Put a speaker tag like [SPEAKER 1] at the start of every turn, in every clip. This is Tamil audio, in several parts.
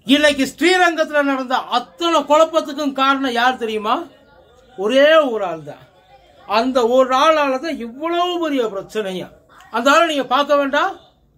[SPEAKER 1] இன்னைக்கு ஸ்ரீரங்கத்துல நடந்த அத்தனை குழப்பத்துக்கும் காரணம் யார் தெரியுமா ஒரே ஒரு ஆள் தான் அந்த ஒரு ஆளால தான் இவ்வளவு பெரிய பிரச்சனையா அந்த ஆளை நீங்க பார்க்க வேண்டாம்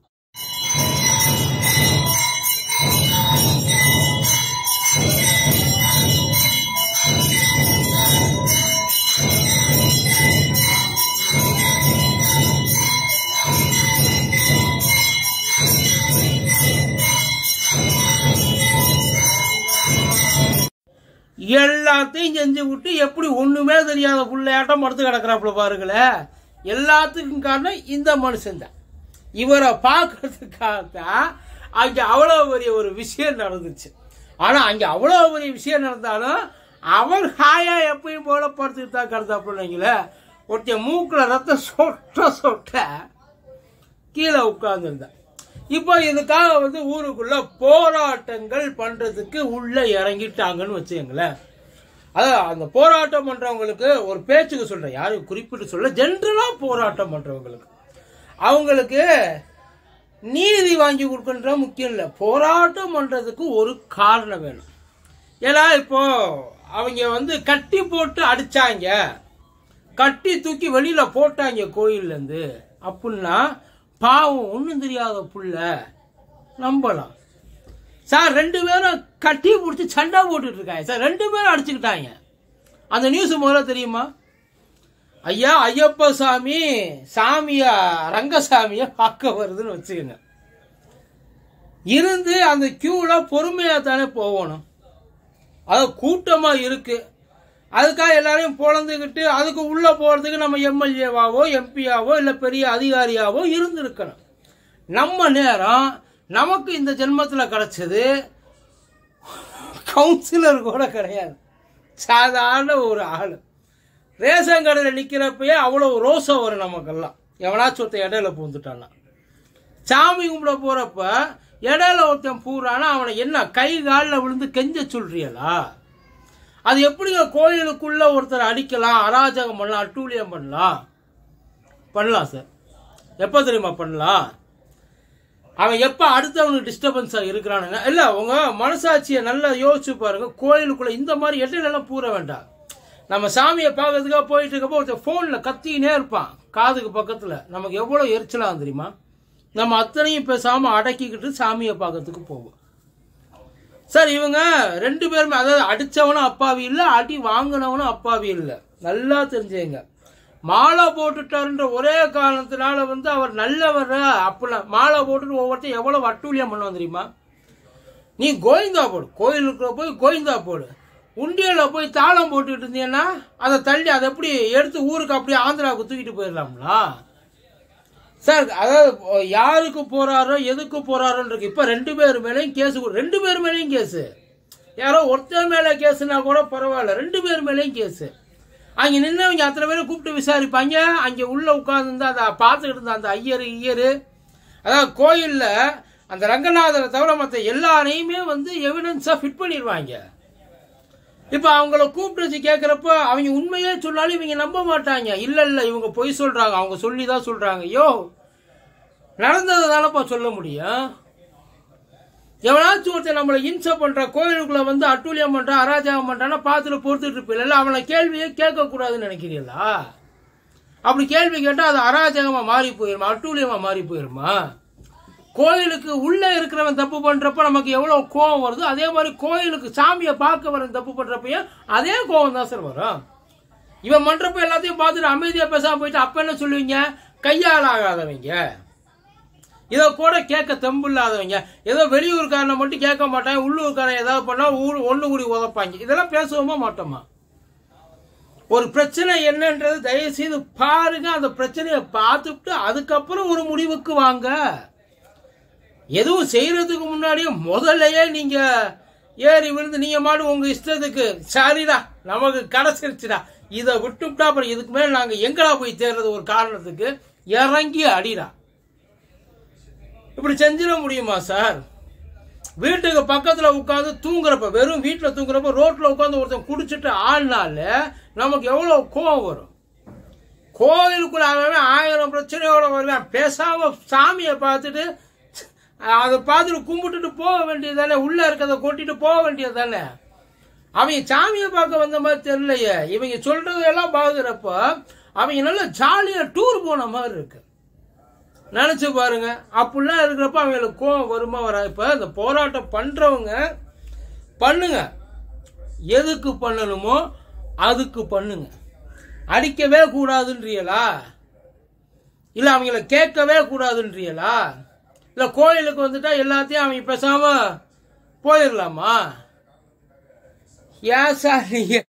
[SPEAKER 1] எல்லாத்தையும் செஞ்சு விட்டு எப்படி ஒண்ணுமே தெரியாத புள்ளையாட்டம் படுத்து கிடக்குறாப்புல பாருங்களேன் எல்லாத்துக்கும் காரணம் இந்த மனுஷன் தான் இவரை பார்க்கறதுக்காகத்தான் அங்க அவ்வளவு பெரிய ஒரு விஷயம் நடந்துச்சு ஆனா அங்க அவ்வளவு பெரிய விஷயம் நடந்தாலும் அவர் ஹாயா எப்பயும் போல படுத்துக்கிட்டு தான் கிடந்தாப்புலங்களே ஒருத்தன் மூக்குல ரத்தம் சொட்ட சொட்ட கீழே உட்கார்ந்துருந்தேன் இப்போ இதுக்காக வந்து ஊருக்குள்ள போராட்டங்கள் பண்றதுக்கு உள்ள இறங்கிட்டாங்கன்னு வச்சுக்கங்களேன் அதான் அந்த போராட்டம் பண்றவங்களுக்கு ஒரு பேச்சுக்கு சொல்றேன் யாரும் குறிப்பிட்டு சொல்ல ஜென்ரலா போராட்டம் பண்றவங்களுக்கு அவங்களுக்கு நீதி வாங்கி கொடுக்கன்ற முக்கியம் இல்லை போராட்டம் பண்றதுக்கு ஒரு காரணம் வேணும் ஏன்னா இப்போ அவங்க வந்து கட்டி போட்டு அடிச்சாங்க கட்டி தூக்கி வெளியில போட்டாங்க கோயில்ல இருந்து அப்படின்னா பாவம் ஒன்றும் தெரியாத புள்ள நம்பலாம் சார் ரெண்டு பேரும் கட்டி பிடிச்சி சண்டை போட்டுட்டு இருக்காங்க சார் ரெண்டு பேரும் அடிச்சுக்கிட்டாங்க அந்த நியூஸ் முதல்ல தெரியுமா ஐயா ஐயப்ப சாமி சாமியா ரங்கசாமிய பார்க்க வருதுன்னு வச்சுக்கோங்க இருந்து அந்த கியூல பொறுமையா தானே போகணும் அது கூட்டமா இருக்கு அதுக்காக எல்லாரையும் பொழந்துக்கிட்டு அதுக்கு உள்ள போறதுக்கு நம்ம எம்எல்ஏவாவோ எம்பியாவோ இல்ல பெரிய அதிகாரியாவோ இருந்திருக்கணும் நம்ம நேரம் நமக்கு இந்த ஜென்மத்தில் கிடைச்சது கவுன்சிலர் கூட கிடையாது சாதாரண ஒரு ஆள் ரேஷன் கடையில் நிற்கிறப்பயே அவ்வளோ ரோசம் வரும் நமக்கெல்லாம் எவனாச்சும் ஒருத்தன் இடையில பூந்துட்டான்னா சாமி கும்பிட போறப்ப இடையில ஒருத்தன் பூரானா அவனை என்ன கை காலில் விழுந்து கெஞ்ச சொல்றியலா அது எப்படிங்க கோயிலுக்குள்ள ஒருத்தர் அடிக்கலாம் அராஜகம் பண்ணலாம் அட்டூழியம் பண்ணலாம் பண்ணலாம் சார் எப்போ தெரியுமா பண்ணலாம் அவன் எப்போ அடுத்தவனுக்கு டிஸ்டர்பன்ஸாக இருக்கிறானுங்க இல்லை உங்க மனசாட்சியை நல்லா யோசிச்சு பாருங்க கோயிலுக்குள்ள இந்த மாதிரி இடையிலலாம் பூர வேண்டாம் நம்ம சாமியை பார்க்கறதுக்காக போயிட்டு இருக்கப்போ ஒருத்தன் ஃபோனில் கத்தினே இருப்பான் காதுக்கு பக்கத்தில் நமக்கு எவ்வளோ எரிச்சலாகும் தெரியுமா நம்ம அத்தனையும் பேசாமல் அடக்கிக்கிட்டு சாமியை பார்க்கறதுக்கு போவோம் சார் இவங்க ரெண்டு பேருமே அதாவது அடிச்சவனும் அப்பாவி இல்லை அடி வாங்கினவனும் அப்பாவி இல்லை நல்லா தெரிஞ்சுங்க மாலை போட்டுட்டாருன்ற ஒரே காரணத்தினால வந்து அவர் நல்லவர் அப்படிலாம் மாலை போட்டுட்டு ஒவ்வொருத்தரும் எவ்வளவு அட்டூழியம் பண்ணுவான் தெரியுமா நீ கோவிந்தா போடு கோயிலுக்குள்ள போய் கோவிந்தா போடு உண்டியல்ல போய் தாளம் போட்டுக்கிட்டு இருந்தீங்கன்னா அதை தள்ளி அதை எப்படி எடுத்து ஊருக்கு அப்படியே ஆந்திராவுக்கு தூக்கிட்டு போயிடலாம்ல சார் அதாவது யாருக்கு போறாரோ எதுக்கு போறாரோன்றது இப்ப ரெண்டு பேர் மேலேயும் கேஸ் ரெண்டு பேர் மேலேயும் கேஸ் யாரோ ஒருத்தர் மேல கேஸ்னா கூட பரவாயில்ல ரெண்டு பேர் மேலேயும் கேஸ் அங்க நின்னவங்க அத்தனை பேரை கூப்பிட்டு விசாரிப்பாங்க அங்க உள்ள உட்கார்ந்து அதை பார்த்துக்கிட்டு இருந்த அந்த ஐயர் ஐயர் அதாவது கோயில்ல அந்த ரங்கநாதரை தவிர மற்ற எல்லாரையுமே வந்து எவிடன்ஸா ஃபிட் பண்ணிடுவாங்க இப்ப அவங்கள கூப்பிட்டு வச்சு கேட்கறப்ப அவங்க உண்மையே சொன்னாலும் இவங்க நம்ப மாட்டாங்க இல்ல இல்ல இவங்க பொய் சொல்றாங்க அவங்க சொல்லி தான் சொல்றாங்க யோ நடந்ததை தானப்பா சொல்ல முடியும் எவனாச்சும் ஒருத்தன் நம்மளை இன்ச பண்ற கோயிலுக்குள்ள வந்து அட்டூழியம் பண்றான் அராஜகம் பண்றான்னா பார்த்துட்டு பொறுத்துட்டு இருப்பீங்க அவனை கேள்வியே கேட்க கூடாதுன்னு நினைக்கிறீங்களா அப்படி கேள்வி கேட்டா அது அராஜகமா மாறி போயிருமா அட்டூழியமா மாறி போயிருமா கோயிலுக்கு உள்ள இருக்கிறவன் தப்பு பண்றப்ப நமக்கு எவ்வளவு கோபம் வருது அதே மாதிரி கோயிலுக்கு சாமியை பார்க்க வரவன் தப்பு பண்றப்பையும் அதே கோபம் தான் சார் வரும் இவன் பண்றப்ப எல்லாத்தையும் பார்த்துட்டு அமைதியா பேசாம போயிட்டு அப்ப என்ன சொல்லுவீங்க கையால் ஆகாதவங்க இதை கூட கேட்க தெம்பு இல்லாதவங்க ஏதோ வெளியூர்காரனை மட்டும் கேட்க மாட்டாங்க உள்ளூர்காரன் ஏதாவது பண்ணா ஊர் ஒண்ணு கூடி உதப்பாங்க இதெல்லாம் பேசுவோமா மாட்டோமா ஒரு பிரச்சனை என்னன்றது தயவு செய்து பாருங்க அந்த பிரச்சனையை பார்த்துட்டு அதுக்கப்புறம் ஒரு முடிவுக்கு வாங்க எதுவும் செய்யறதுக்கு முன்னாடியே முதல்லயே நீங்க ஏறி விழுந்து நீங்க மாடு உங்க இஷ்டத்துக்கு சரிடா நமக்கு கிடைச்சிருச்சுடா இதை விட்டுவிட்டா அப்புறம் இதுக்கு மேல நாங்க எங்கடா போய் தேர்றது ஒரு காரணத்துக்கு இறங்கி அடிடா இப்படி செஞ்சிட முடியுமா சார் வீட்டுக்கு பக்கத்துல உட்காந்து தூங்குறப்ப வெறும் வீட்டுல தூங்குறப்ப ரோட்ல உட்காந்து ஒருத்தன் குடிச்சிட்டு ஆள்னால நமக்கு எவ்வளவு கோவம் வரும் கோயிலுக்குள்ள அவன் ஆயிரம் பிரச்சனையோட வருவேன் பேசாம சாமியை பார்த்துட்டு அதை பார்த்துட்டு கும்பிட்டுட்டு போக வேண்டியது தானே உள்ள இருக்கிறத கொட்டிட்டு போக வேண்டியது தானே அவங்க சாமியை பார்க்க வந்த மாதிரி தெரியலையே இவங்க சொல்றதெல்லாம் பார்க்குறப்ப அவங்க நல்லா ஜாலியா டூர் போன மாதிரி இருக்கு நினைச்சு பாருங்க அப்படிலாம் இருக்கிறப்ப அவங்களுக்கு கோவம் வருமா வரா இப்ப இந்த போராட்டம் பண்றவங்க பண்ணுங்க எதுக்கு பண்ணணுமோ அதுக்கு பண்ணுங்க அடிக்கவே கூடாதுன்றீங்களா இல்ல அவங்கள கேட்கவே கூடாதுன்றீங்களா இல்ல கோயிலுக்கு வந்துட்டா எல்லாத்தையும் அவங்க பேசாம போயிடலாமா ஏன் சார் நீங்க